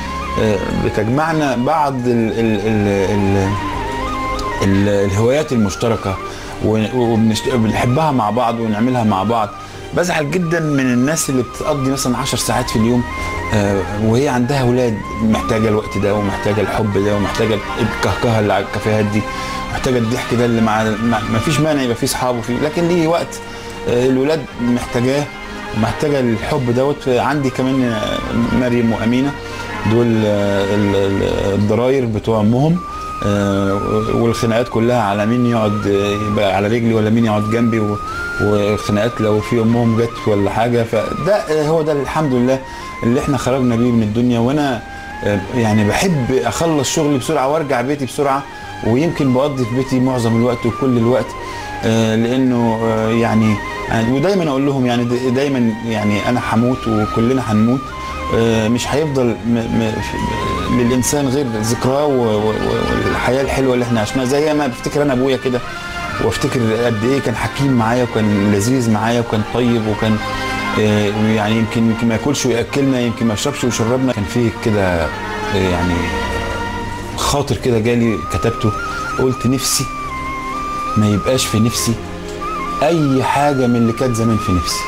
C: بتجمعنا بعض ال... ال... ال... ال... ال... الهوايات المشتركه وبنحبها مع بعض ونعملها مع بعض بزعل جدا من الناس اللي بتقضي مثلا 10 ساعات في اليوم آه، وهي عندها اولاد محتاجه الوقت ده ومحتاجه الحب ده ومحتاجه الكهكهه اللي على الكافيهات دي محتاجه الضحك ده اللي مع ما فيش مانع يبقى فيه اصحاب وفيه لكن ليه وقت آه، الولاد محتاجاه محتاجه الحب دوت عندي كمان آه، مريم وامينه دول آه، ال- ال- الضراير بتوع امهم آه، والخناقات كلها على مين يقعد آه، يبقى على رجلي ولا مين يقعد جنبي و- والخناقات لو في امهم جت ولا حاجه فده آه، هو ده الحمد لله اللي احنا خرجنا بيه من الدنيا وانا آه، يعني بحب اخلص شغلي بسرعه وارجع بيتي بسرعه ويمكن بقضي في بيتي معظم الوقت وكل الوقت آه، لانه آه، يعني يعني ودايما اقول لهم يعني دا- دايما يعني انا هموت وكلنا هنموت آه، مش هيفضل م- م- في- للانسان غير ذكراه و- و- و- والحياه الحلوه اللي احنا عشناها زي ما بفتكر انا ابويا كده وافتكر قد ايه كان حكيم معايا وكان لذيذ معايا وكان طيب وكان آه، يعني يمكن يمكن ما ياكلش وياكلنا يمكن ما يشربش ويشربنا كان فيه كده آه، يعني خاطر كده جالي كتبته قلت نفسي ما يبقاش في نفسي اي حاجه من اللي كانت زمان في نفسي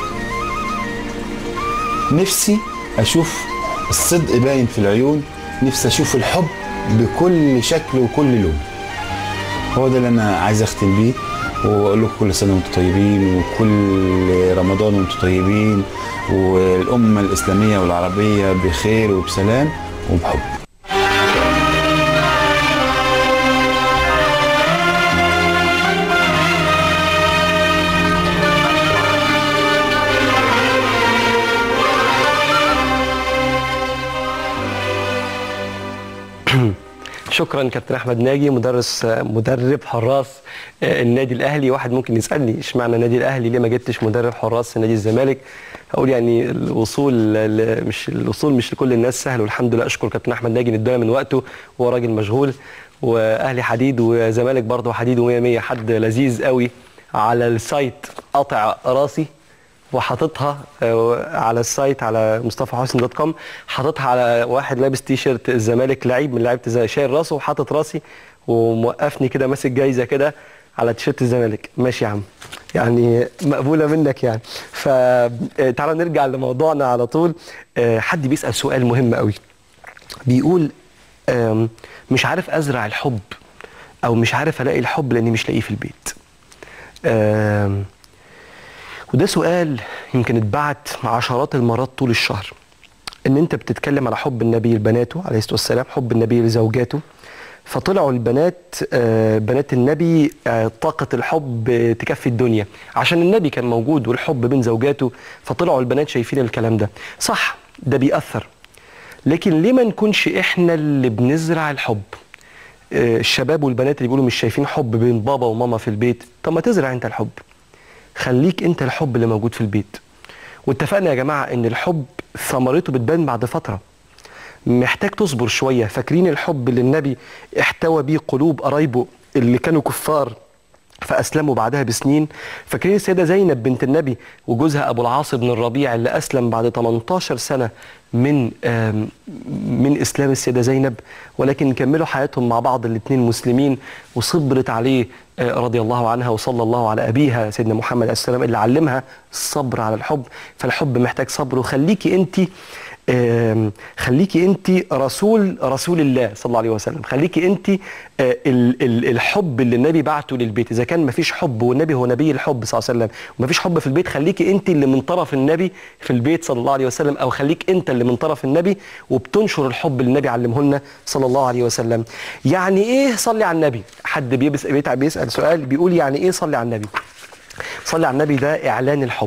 C: نفسي اشوف الصدق باين في العيون نفسي اشوف الحب بكل شكل وكل لون هو ده اللي انا عايز اختم بيه واقول لكم كل سنه وانتم طيبين وكل رمضان وانتم طيبين والامه الاسلاميه والعربيه بخير وبسلام وبحب
B: شكرا كابتن احمد ناجي مدرس مدرب حراس آه، النادي الاهلي واحد ممكن يسالني اشمعنى النادي الاهلي ليه ما جبتش مدرب حراس نادي الزمالك هقول يعني الوصول ل- مش الوصول مش لكل الناس سهل والحمد لله اشكر كابتن احمد ناجي ان ادانا من وقته وهو راجل مشغول واهلي حديد وزمالك برضه حديد و100 100 حد لذيذ قوي على السايت قاطع راسي وحاططها آه، على السايت على مصطفى حسن دوت كوم حاططها على واحد لابس تي شيرت الزمالك لعيب من لعيبه الزمالك شايل راسه وحاطط راسي وموقفني كده ماسك جايزه كده على تيشيرت الزمالك ماشي يا عم يعني مقبوله منك يعني فتعالى نرجع لموضوعنا على طول آه، حد بيسال سؤال مهم قوي بيقول آم، مش عارف ازرع الحب او مش عارف الاقي الحب لاني مش لاقيه في البيت آم، وده سؤال يمكن اتبعت عشرات المرات طول الشهر ان انت بتتكلم على حب النبي لبناته عليه الصلاه والسلام حب النبي لزوجاته فطلعوا البنات آه، بنات النبي آه، طاقة الحب آه، تكفي الدنيا عشان النبي كان موجود والحب بين زوجاته فطلعوا البنات شايفين الكلام ده صح ده بيأثر لكن ليه ما نكونش احنا اللي بنزرع الحب آه، الشباب والبنات اللي بيقولوا مش شايفين حب بين بابا وماما في البيت طب ما تزرع انت الحب خليك انت الحب اللي موجود في البيت واتفقنا يا جماعه ان الحب ثمرته بتبان بعد فتره محتاج تصبر شويه فاكرين الحب اللي النبي احتوى بيه قلوب قرايبه اللي كانوا كفار فاسلموا بعدها بسنين فاكرين السيده زينب بنت النبي وجوزها ابو العاص بن الربيع اللي اسلم بعد 18 سنه من آم، من اسلام السيده زينب ولكن كملوا حياتهم مع بعض الاثنين مسلمين وصبرت عليه آه، رضي الله عنها وصلى الله على ابيها سيدنا محمد عليه السلام اللي علمها الصبر على الحب فالحب محتاج صبر وخليكي انت آم، خليكي انت رسول رسول الله صلى الله عليه وسلم خليكي انت آه، ال- ال- الحب اللي النبي بعته للبيت اذا كان مفيش حب والنبي هو نبي الحب صلى الله عليه وسلم ومفيش حب في البيت خليكي انت اللي من طرف النبي في البيت صلى الله عليه وسلم او خليك انت اللي من طرف النبي وبتنشر الحب اللي النبي علمه لنا صلى الله عليه وسلم يعني ايه صلي على النبي حد بيبس- بيتع- بيسال سؤال بيقول يعني ايه صلي على النبي صلي على النبي ده اعلان الحب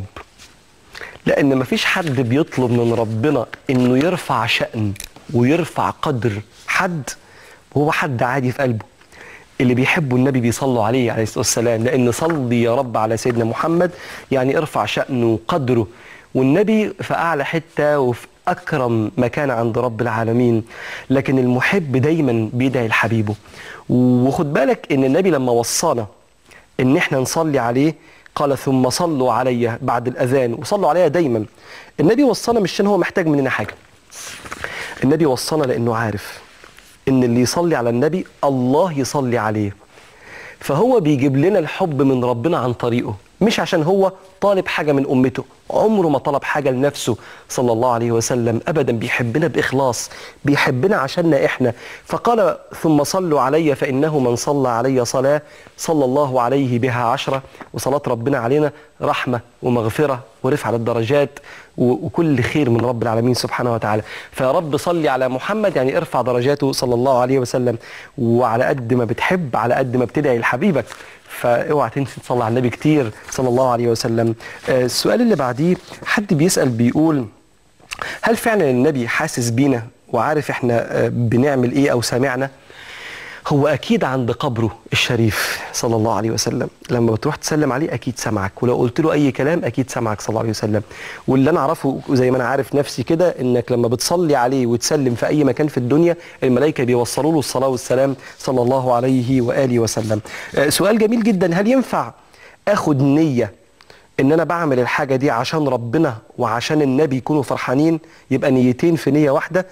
B: لان مفيش حد بيطلب من ربنا انه يرفع شأن ويرفع قدر حد وهو حد عادي في قلبه اللي بيحبوا النبي بيصلوا عليه عليه الصلاه والسلام لان صلي يا رب على سيدنا محمد يعني ارفع شأنه وقدره والنبي في اعلى حته وفي اكرم مكان عند رب العالمين لكن المحب دايما بيدعي لحبيبه وخد بالك ان النبي لما وصانا ان احنا نصلي عليه قال ثم صلوا علي بعد الاذان وصلوا عليا دايما النبي وصانا مش عشان هو محتاج مننا حاجه النبي وصانا لانه عارف ان اللي يصلي على النبي الله يصلي عليه فهو بيجيب لنا الحب من ربنا عن طريقه مش عشان هو طالب حاجة من أمته عمره ما طلب حاجة لنفسه صلى الله عليه وسلم أبدا بيحبنا بإخلاص بيحبنا عشاننا إحنا فقال ثم صلوا علي فإنه من صلى علي صلاة صلى الله عليه بها عشرة وصلاة ربنا علينا رحمة ومغفرة ورفع للدرجات و- وكل خير من رب العالمين سبحانه وتعالى فيا رب صلي على محمد يعني ارفع درجاته صلى الله عليه وسلم وعلى قد ما بتحب على قد ما بتدعي لحبيبك فاوعى تنسي تصلي على النبي كتير صلى الله عليه وسلم آه، السؤال اللي بعديه حد بيسأل بيقول هل فعلا النبي حاسس بينا وعارف احنا آه، بنعمل ايه او سامعنا هو اكيد عند قبره الشريف صلى الله عليه وسلم لما بتروح تسلم عليه اكيد سمعك ولو قلت له اي كلام اكيد سمعك صلى الله عليه وسلم واللي انا اعرفه زي ما انا عارف نفسي كده انك لما بتصلي عليه وتسلم في اي مكان في الدنيا الملائكه بيوصلوا له الصلاه والسلام صلى الله عليه واله وسلم آه، سؤال جميل جدا هل ينفع اخد نيه ان انا بعمل الحاجه دي عشان ربنا وعشان النبي يكونوا فرحانين يبقى نيتين في نيه واحده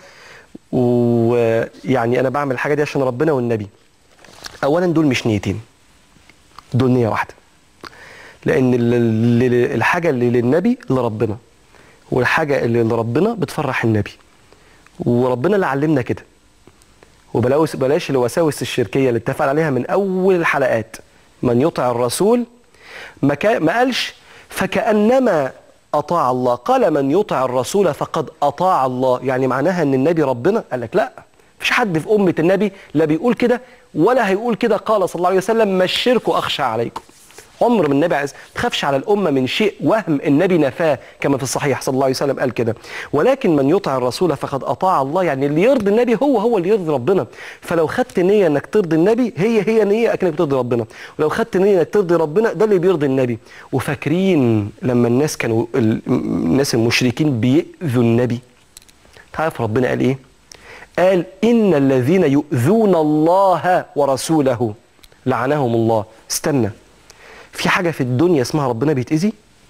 B: ويعني انا بعمل الحاجه دي عشان ربنا والنبي اولا دول مش نيتين دول نيه واحده لان ال- ال- الحاجه اللي للنبي لربنا والحاجه اللي لربنا بتفرح النبي وربنا اللي علمنا كده وبلاش بلاش الوساوس الشركيه اللي اتفق عليها من اول الحلقات من يطع الرسول ما, كا- ما قالش فكانما اطاع الله قال من يطع الرسول فقد اطاع الله يعني معناها ان النبي ربنا قال لك لا مفيش حد في امه النبي لا بيقول كده ولا هيقول كده قال صلى الله عليه وسلم ما الشرك اخشى عليكم عمر من النبي عز ما تخافش على الامه من شيء وهم النبي نفاه كما في الصحيح صلى الله عليه وسلم قال كده ولكن من يطع الرسول فقد اطاع الله يعني اللي يرضي النبي هو هو اللي يرضي ربنا فلو خدت نيه انك ترضي النبي هي هي نيه اكنك بترضي ربنا ولو خدت نيه انك ترضي ربنا ده اللي بيرضي النبي وفاكرين لما الناس كانوا ال- الناس المشركين بيؤذوا النبي تعرف ربنا قال ايه قال ان الذين يؤذون الله ورسوله لعنهم الله استنى في حاجه في الدنيا اسمها ربنا بيتاذي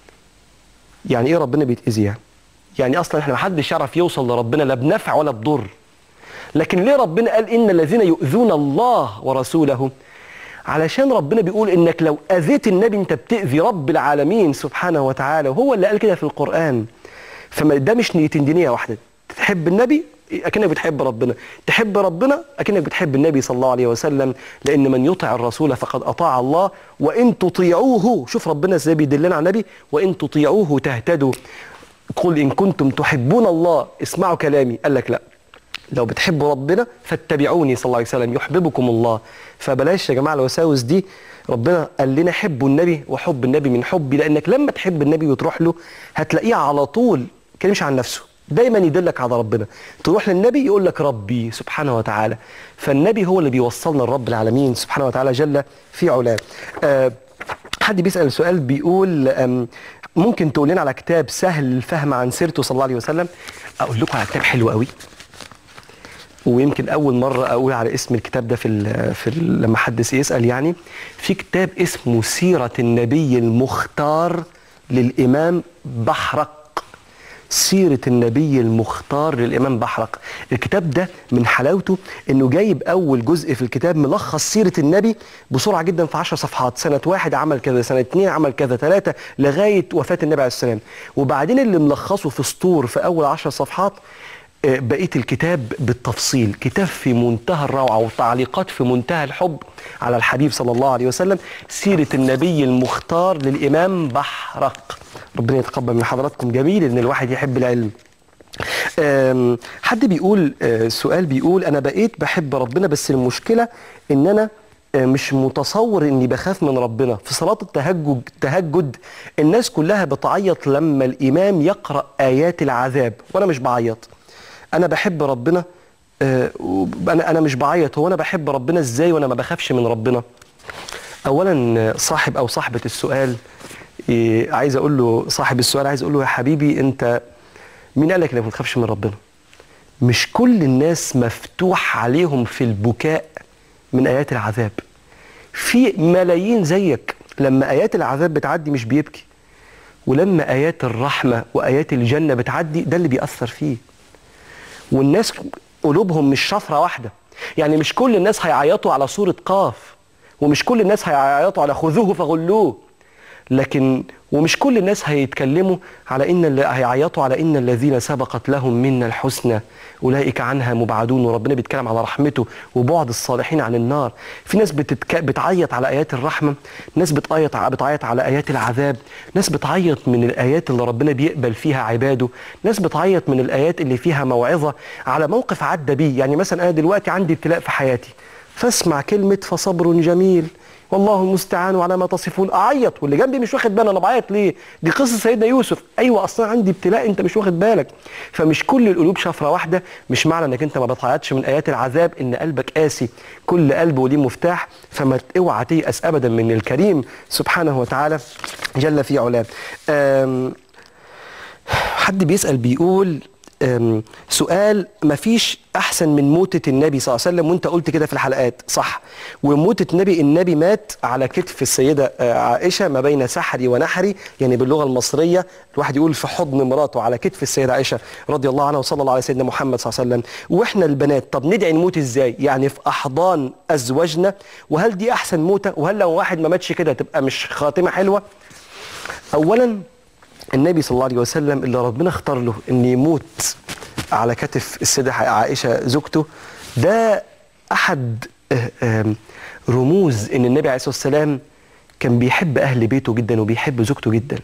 B: يعني ايه ربنا بيتاذي يعني يعني اصلا احنا محدش يعرف يوصل لربنا لا بنفع ولا بضر لكن ليه ربنا قال ان الذين يؤذون الله ورسوله علشان ربنا بيقول انك لو اذيت النبي انت بتاذي رب العالمين سبحانه وتعالى وهو اللي قال كده في القران فما ده مش نيتين دي نيه واحده تحب النبي اكنك بتحب ربنا تحب ربنا اكنك بتحب النبي صلى الله عليه وسلم لان من يطع الرسول فقد اطاع الله وان تطيعوه شوف ربنا ازاي بيدلنا على النبي وان تطيعوه تهتدوا قل ان كنتم تحبون الله اسمعوا كلامي قال لك لا لو بتحبوا ربنا فاتبعوني صلى الله عليه وسلم يحببكم الله فبلاش يا جماعه الوساوس دي ربنا قال لنا حبوا النبي وحب النبي من حبي لانك لما تحب النبي وتروح له هتلاقيه على طول ما يتكلمش عن نفسه دايما يدلك على ربنا تروح للنبي يقول لك ربي سبحانه وتعالى فالنبي هو اللي بيوصلنا لرب العالمين سبحانه وتعالى جل في علاه آه حد بيسأل سؤال بيقول أم، ممكن تقول لنا على كتاب سهل الفهم عن سيرته صلى الله عليه وسلم اقول لكم على كتاب حلو قوي ويمكن اول مره اقول على اسم الكتاب ده في ال في ال لما حد يسال يعني في كتاب اسمه سيره النبي المختار للامام بحرق سيرة النبي المختار للإمام بحرق الكتاب ده من حلاوته إنه جايب أول جزء في الكتاب ملخص سيرة النبي بسرعة جدا في عشر صفحات سنة واحد عمل كذا سنة اتنين عمل كذا ثلاثة لغاية وفاة النبي عليه السلام وبعدين اللي ملخصه في سطور في أول عشر صفحات آه، بقيه الكتاب بالتفصيل كتاب في منتهى الروعه وتعليقات في منتهى الحب على الحبيب صلى الله عليه وسلم سيره النبي المختار للامام بحرق ربنا يتقبل من حضراتكم جميل ان الواحد يحب العلم آم، حد بيقول آه، سؤال بيقول انا بقيت بحب ربنا بس المشكله ان انا آه، مش متصور اني بخاف من ربنا في صلاه التهجد التهجد الناس كلها بتعيط لما الامام يقرا ايات العذاب وانا مش بعيط انا بحب ربنا آه، وب- انا انا مش بعيط هو انا بحب ربنا ازاي وانا ما بخافش من ربنا اولا آه، صاحب او صاحبه السؤال إيه، عايز اقول له صاحب السؤال عايز اقول له يا حبيبي انت مين قال لك انك ما تخافش من ربنا مش كل الناس مفتوح عليهم في البكاء من ايات العذاب في ملايين زيك لما ايات العذاب بتعدي مش بيبكي ولما ايات الرحمه وايات الجنه بتعدي ده اللي بيأثر فيه والناس قلوبهم مش شفره واحده يعني مش كل الناس هيعيطوا على سوره قاف ومش كل الناس هيعيطوا على خذوه فغلوه لكن ومش كل الناس هيتكلموا على ان اللي هيعيطوا على ان الذين سبقت لهم منا الحسنى اولئك عنها مبعدون وربنا بيتكلم على رحمته وبعد الصالحين عن النار في ناس بتتك... بتعيط على ايات الرحمه ناس بتعيط بتعيط على ايات العذاب ناس بتعيط من الايات اللي ربنا بيقبل فيها عباده ناس بتعيط من الايات اللي فيها موعظه على موقف عدى بيه يعني مثلا انا دلوقتي عندي ابتلاء في حياتي فاسمع كلمه فصبر جميل والله المستعان على ما تصفون اعيط واللي جنبي مش واخد باله انا بعيط ليه دي قصه سيدنا يوسف ايوه اصلا عندي ابتلاء انت مش واخد بالك فمش كل القلوب شفره واحده مش معنى انك انت ما بتعيطش من ايات العذاب ان قلبك قاسي كل قلب وليه مفتاح فما اوعى تيأس ابدا من الكريم سبحانه وتعالى جل في علاه أم، حد بيسأل بيقول أم، سؤال مفيش احسن من موتة النبي صلى الله عليه وسلم وانت قلت كده في الحلقات صح وموتة النبي النبي مات على كتف السيدة آه، عائشة ما بين سحري ونحري يعني باللغة المصرية الواحد يقول في حضن مراته على كتف السيدة عائشة رضي الله عنها وصلى الله على سيدنا محمد صلى الله عليه وسلم واحنا البنات طب ندعي نموت ازاي يعني في احضان ازواجنا وهل دي احسن موتة وهل لو واحد ما ماتش كده تبقى مش خاتمة حلوة اولا النبي صلى الله عليه وسلم اللي ربنا اختار له ان يموت على كتف السيدة عائشة زوجته ده أحد آه، آم، رموز ان النبي عليه الصلاة والسلام كان بيحب أهل بيته جدا وبيحب زوجته جدا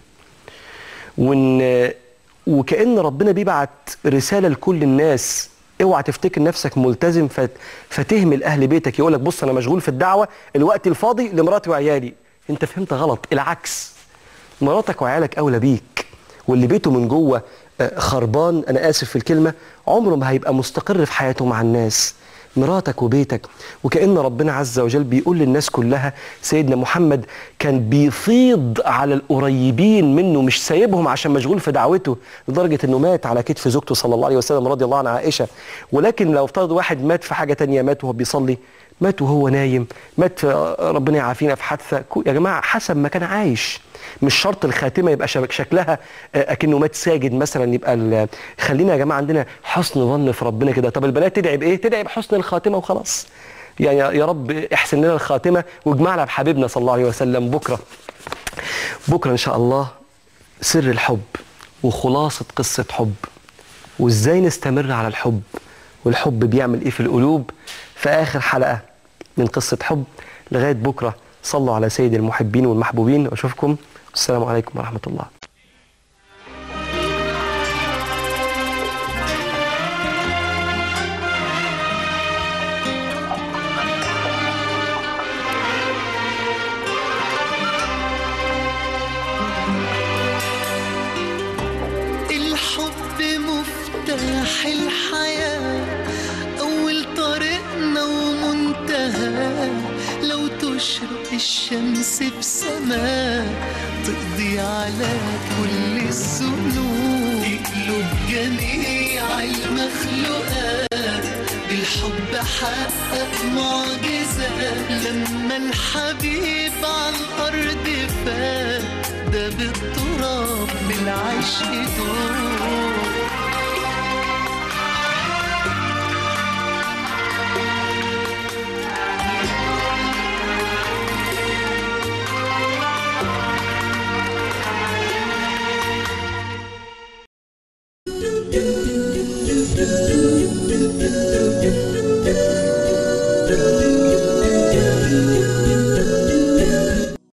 B: وان وكأن ربنا بيبعت رسالة لكل الناس اوعى تفتكر نفسك ملتزم فت فتهمل اهل بيتك يقول لك بص انا مشغول في الدعوه الوقت الفاضي لمراتي وعيالي انت فهمت غلط العكس مراتك وعيالك اولى بيك واللي بيته من جوه آه، خربان انا اسف في الكلمه عمره ما هيبقى مستقر في حياته مع الناس مراتك وبيتك وكأن ربنا عز وجل بيقول للناس كلها سيدنا محمد كان بيفيض على القريبين منه مش سايبهم عشان مشغول في دعوته لدرجة انه مات على كتف زوجته صلى الله عليه وسلم رضي الله عن عائشة ولكن لو افترض واحد مات في حاجة تانية مات وهو بيصلي مات وهو نايم مات في ربنا يعافينا في حادثة كو- يا جماعة حسب ما كان عايش مش شرط الخاتمة يبقى شبك شكلها آه، أكنه مات ساجد مثلا يبقى ال- خلينا يا جماعة عندنا حسن ظن في ربنا كده طب البنات تدعي بإيه؟ تدعي بحسن الخاتمة وخلاص يعني يا يا رب احسن لنا الخاتمة واجمعنا بحبيبنا صلى الله عليه وسلم بكرة بكرة إن شاء الله سر الحب وخلاصة قصة حب وإزاي نستمر على الحب والحب بيعمل إيه في القلوب في آخر حلقة من قصة حب لغاية بكرة صلوا على سيد المحبين والمحبوبين وأشوفكم السلام عليكم ورحمة الله
A: الحب مفتاح الحياة أول طريقنا ومنتهى لو تشرق الشمس بسماء تقضي على كل الذنوب تقلب جميع المخلوقات بالحب حقق معجزة لما الحبيب على الأرض فات ده بالتراب بالعشق دول